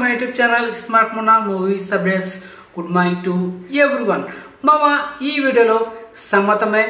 my YouTube channel smart Munna movies updates good morning to everyone మామ ఈ వీడియోలో Sammathame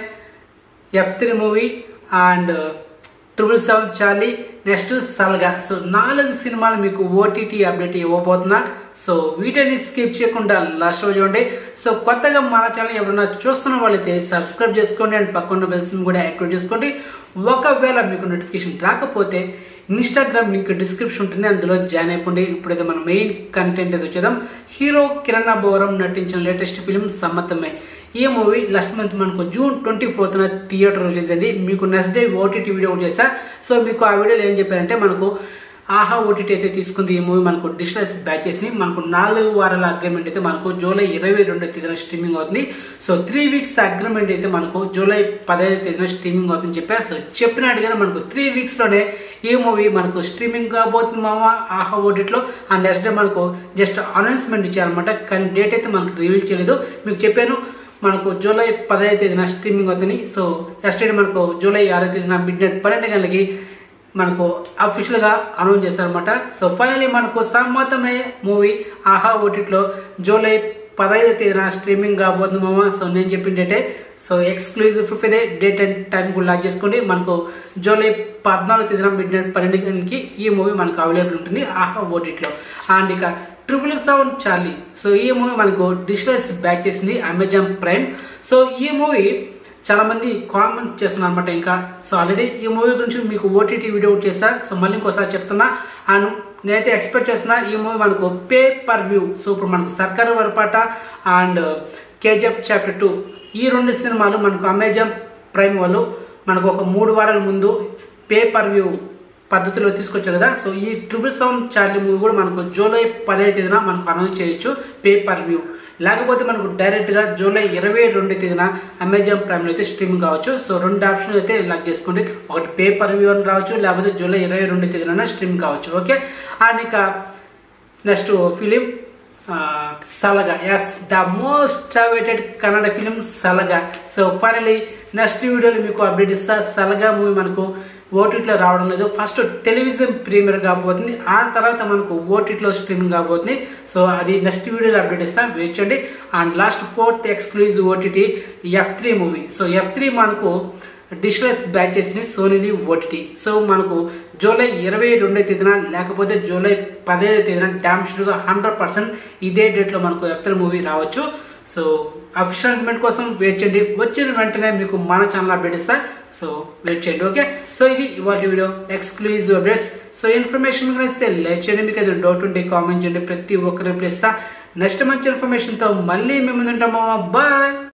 F three movie and triple seven Charlie next Salaga so నాలుగు సినిమాలు మీకు OTT update ఇవ్వబోతున్నా so వీటిని స్కిప్ చేయకుండా లాస్ట్ రోజు చూడండి సో కొత్తగా మన ఛానల్ ఎవరైనా చూస్తున్న వాళ్ళైతే సబ్స్క్రైబ్ చేసుకోండి అండ్ పక్కన బెల్స్ కూడా యాక్టివేట్ చేసుకోండి ఒకవేళ మీకు నోటిఫికేషన్ రాకపోతే ఇన్స్టాగ్రామ్ లింక్ డిస్క్రిప్షన్ ఉంటుంది అందులో జాయిన్ అయిపోండి ఇప్పుడైతే మన మెయిన్ కంటెంట్ అయితే వచ్చేద్దాం హీరో కిరణ్ బోరం నటించిన లేటెస్ట్ ఫిలిం సమ్మతమే ఈ మూవీ లాస్ట్ మంత్ మనకు జూన్ ట్వంటీ ఫోర్త్న థియేటర్ రిలీజ్ అయింది మీకు నెక్స్ట్ డే ఓటీటీ వీడియో ఒకటి చేశా సో మీకు ఆ వీడియోలో ఏం చెప్పారంటే మనకు ఆహా ఓటీటీ అయితే తీసుకుంది ఈ మూవీ మనకు డిజిటల్ బ్యాచ్ చేసి మనకు నాలుగు వారాల అగ్రిమెంట్ అయితే మనకు జూలై ఇరవై రెండో తేదీన స్ట్రీమింగ్ అవుతుంది సో త్రీ వీక్స్ అగ్రిమెంట్ అయితే మనకు జూలై పదహైదు తేదీన స్ట్రీమింగ్ అవుతుందని చెప్పారు సో చెప్పినట్టుగానే మనకు త్రీ వీక్స్లోనే ఈ మూవీ మనకు స్ట్రీమింగ్ కాబోతుంది మామ ఆహా ఓటీటీలో ఆ నెక్స్ట్ డే మనకు జస్ట్ అనౌన్స్మెంట్ ఇచ్చారనమాట కానీ డేట్ అయితే మనకు రివీల్ చేయలేదు మీకు చెప్పాను మనకు జూలై పదహైదు తేదీన స్ట్రీమింగ్ అవుతుంది సో ఎస్టేట్ మనకు జూలై ఆరో తేదీన మిడ్ నైట్ పన్నెండు గంటలకి మనకు అఫీషియల్గా అనౌన్స్ చేశారనమాట సో ఫైనలీ మనకు సమ్మతమే మూవీ ఆహా ఓటీటీలో జూలై పదహైదు తేదీన స్ట్రీమింగ్ కాబోతుంది మామ సో నేను చెప్పిన డేటే so exclusive fifth day date and time కూడా లాక్ చేసుకోండి మనకు జూలై పద్నాలుగు తేదీన మిడ్ నైట్ పన్నెండు గంటలకి ఈ మూవీ మనకు అవైలబుల్ ఉంటుంది ఆహా ఓటీటీలో అండ్ ఇక ట్రిపుల్ సెవెన్ చార్లీ సో ఈ మూవీ మనకు డిజిటల్స్ బ్యాక్ చేసింది అమెజాన్ ప్రైమ్ సో ఈ మూవీ చాలా మంది కామెంట్ చేస్తున్నారు అనమాట ఇంకా సో ఆల్రెడీ ఈ మూవీ గురించి మీకు ఓటీటీ వీడియో ఒకటి చేస్తా సో మళ్ళీ ఇంకోసారి చెప్తున్నా అండ్ నేనైతే ఎక్స్పెక్ట్ చేస్తున్నా ఈ మూవీ మనకు పే పర్ వ్యూ సో ఇప్పుడు మనకు Sarkar Varipaata and KGF chapter two ఈ రెండు సినిమాలు మనకు అమెజాన్ ప్రైమ్ వాళ్ళు మనకు ఒక మూడు వారాల ముందు పే పర్ వ్యూ పద్ధతిలో తీసుకొచ్చారు కదా సో ఈ ట్రిపుల్ సెవెన్ చార్లీ మూవీ కూడా మనకు జూలై పదహైదు తేదీన మనకు అనౌన్స్ చేయొచ్చు పే పర్ వ్యూ లేకపోతే మనకు డైరెక్ట్గా జూలై ఇరవై రెండు తేదీన అమెజాన్ ప్రైమ్లో అయితే స్ట్రీమింగ్ కావచ్చు సో రెండు ఆప్షన్ అయితే లాక్ చేసుకోండి ఒకటి పే పర్ వ్యూ అని రావచ్చు లేకపోతే జూలై ఇరవై రెండు తేదీన స్ట్రీమింగ్ కావచ్చు ఓకే అండ్ ఇక next film Salaga yes the most awaited Kannada film Salaga so finally next వీడియోలో మీకు అప్డేట్ ఇస్తా సలగా మూవీ మనకు ఓటీటీలో రావడం లేదు ఫస్ట్ టెలివిజన్ ప్రీమియర్ కాబోతుంది ఆ తర్వాత మనకు ఓటీటీలో స్ట్రీమింగ్ కాబోతుంది సో అది నెక్స్ట్ వీడియోలో అప్డేట్ ఇస్తాం వెయిట్ చేయండి and last fourth exclusive OTT F three movie so F three మనకు డిజిటల్స్ బ్యాక్ చేసింది సోనీని ఓటీటీ సో మనకు జూలై ఇరవై రెండో తేదీన లేకపోతే జూలై పదహైదో తేదీన డ్యామ్ షూర్గా హండ్రెడ్ పర్సెంట్ ఇదే డేట్లో మనకు ఎఫ్ త్రీ మూవీ రావచ్చు సో అఫిషియల్స్మెంట్ కోసం వెయిట్ చేయండి వచ్చిన వెంటనే మీకు మన ఛానల్ అప్డేట్ ఇస్తా సో వెయిట్ చేయండి ఓకే సో ఇది ఇవాళ video exclusive updates so information మీకు ఇస్తే లైక్ చేయండి మీకు ఏదైనా డౌట్ ఉంటే కామెంట్ చేయండి ప్రతి ఒక్కరు రిప్లై ఇస్తా నెక్స్ట్ మంచి ఇన్ఫర్మేషన్తో మళ్ళీ మేము ఉంటాము బాయ్